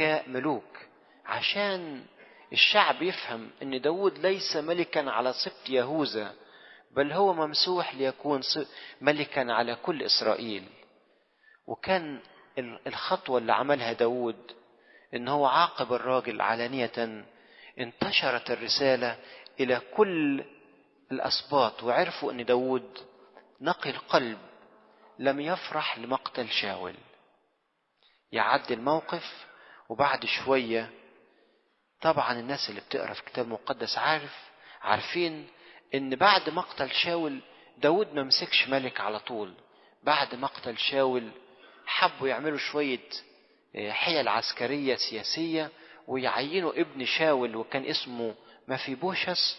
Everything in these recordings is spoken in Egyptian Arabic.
ذكاء ملوك عشان الشعب يفهم ان داود ليس ملكا على سبط يهوذا بل هو ممسوح ليكون ملكا على كل اسرائيل وكان الخطوة اللي عملها داود ان هو عاقب الراجل علانية انتشرت الرسالة الى كل الاسباط وعرفوا ان داود نقي القلب لم يفرح لمقتل شاول يعدي الموقف وبعد شوية طبعا الناس اللي بتقرا في الكتاب المقدس عارف عارفين ان بعد مقتل شاول داود ما مسكش ملك على طول بعد مقتل شاول حبوا يعملوا شوية حيل عسكرية سياسية ويعينوا ابن شاول وكان اسمه مفيبوشس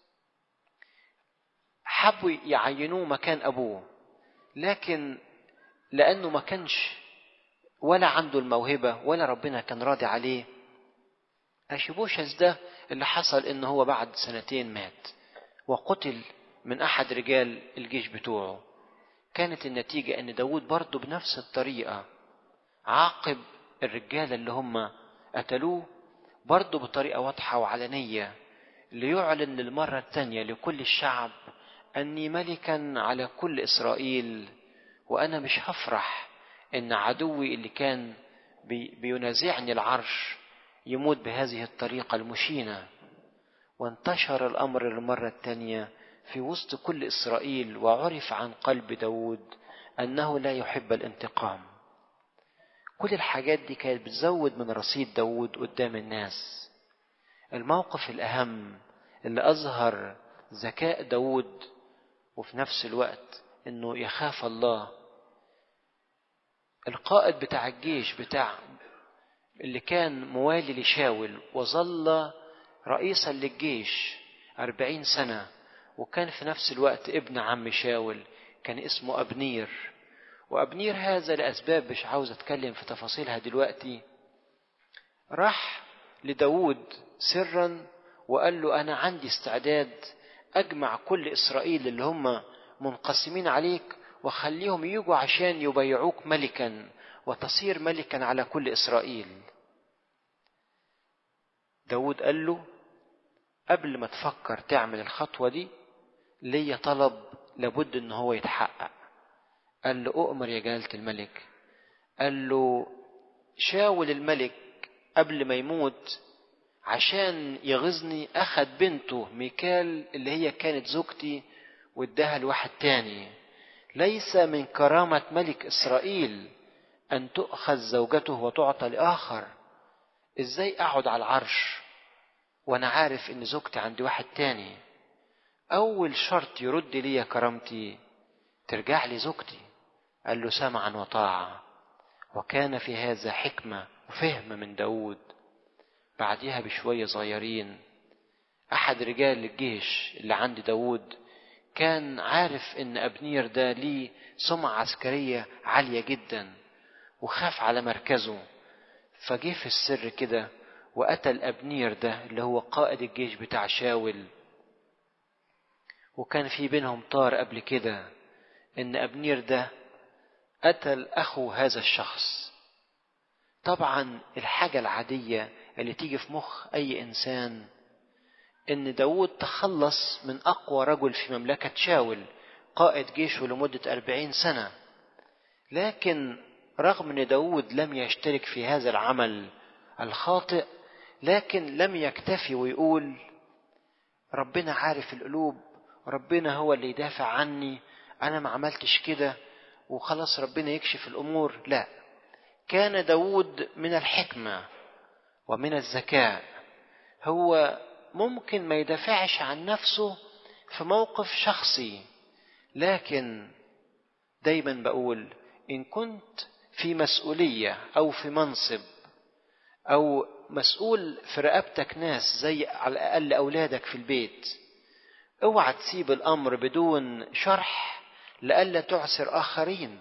حبوا يعينوه مكان أبوه لكن لأنه ما كانش ولا عنده الموهبة ولا ربنا كان راضي عليه أشيبوشس ده اللي حصل إن هو بعد سنتين مات وقتل من أحد رجال الجيش بتوعه كانت النتيجة إن داود برضه بنفس الطريقة عاقب الرجالة اللي هم قتلوه برضه بطريقة واضحة وعلنية ليعلن للمرة الثانية لكل الشعب أني ملكا على كل إسرائيل وأنا مش هفرح إن عدوي اللي كان بي بينازعني العرش يموت بهذه الطريقة المشينة وانتشر الأمر للمرة الثانية في وسط كل إسرائيل وعرف عن قلب داود أنه لا يحب الانتقام كل الحاجات دي كانت بتزود من رصيد داود قدام الناس الموقف الأهم اللي أظهر ذكاء داود وفي نفس الوقت أنه يخاف الله القائد بتاع الجيش بتاع اللي كان موالي لشاول وظل رئيسا للجيش أربعين سنة وكان في نفس الوقت ابن عم شاول كان اسمه أبنير وأبنير هذا لأسباب مش عاوز أتكلم في تفاصيلها دلوقتي راح لداود سرا وقال له أنا عندي استعداد أجمع كل إسرائيل اللي هم منقسمين عليك وخليهم يجوا عشان يبيعوك ملكا وتصير ملكا على كل إسرائيل داود قال له قبل ما تفكر تعمل الخطوة دي ليا طلب لابد ان هو يتحقق قال له أؤمر يا جلالة الملك قال له شاول الملك قبل ما يموت عشان يغيظني أخد بنته ميكال اللي هي كانت زوجتي واداها لواحد تاني ليس من كرامة ملك إسرائيل أن تؤخذ زوجته وتعطى لآخر إزاي أقعد على العرش وأنا عارف إن زوجتي عند واحد تاني أول شرط يرد لي كرامتي ترجع لي زوجتي قال له سمعا وطاعة وكان في هذا حكمة وفهم من داود بعدها بشوية صغيرين أحد رجال الجيش اللي عند داود كان عارف إن أبنير ده ليه سمعة عسكرية عالية جدا وخاف على مركزه فجه في السر كده وقتل أبنير ده اللي هو قائد الجيش بتاع شاول وكان في بينهم طار قبل كده إن أبنير ده قتل أخو هذا الشخص طبعا الحاجة العادية اللي تيجي في مخ أي إنسان إن داود تخلص من أقوى رجل في مملكة شاول قائد جيشه لمدة أربعين سنة لكن رغم أن داود لم يشترك في هذا العمل الخاطئ لكن لم يكتفي ويقول ربنا عارف القلوب ربنا هو اللي يدافع عني أنا ما عملتش كده وخلاص ربنا يكشف الأمور لا كان داود من الحكمة ومن الذكاء هو ممكن ما يدافعش عن نفسه في موقف شخصي لكن دايما بقول إن كنت في مسؤولية أو في منصب أو مسؤول في رقبتك ناس زي على الأقل أولادك في البيت اوعى تسيب الأمر بدون شرح لئلا تعسر آخرين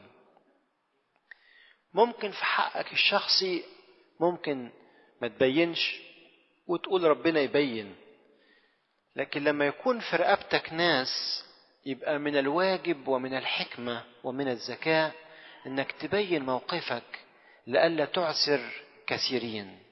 ممكن في حقك الشخصي ممكن ما تبينش وتقول ربنا يبين لكن لما يكون في رقبتك ناس يبقى من الواجب ومن الحكمة ومن الذكاء انك تبين موقفك لئلا تعسر كثيرين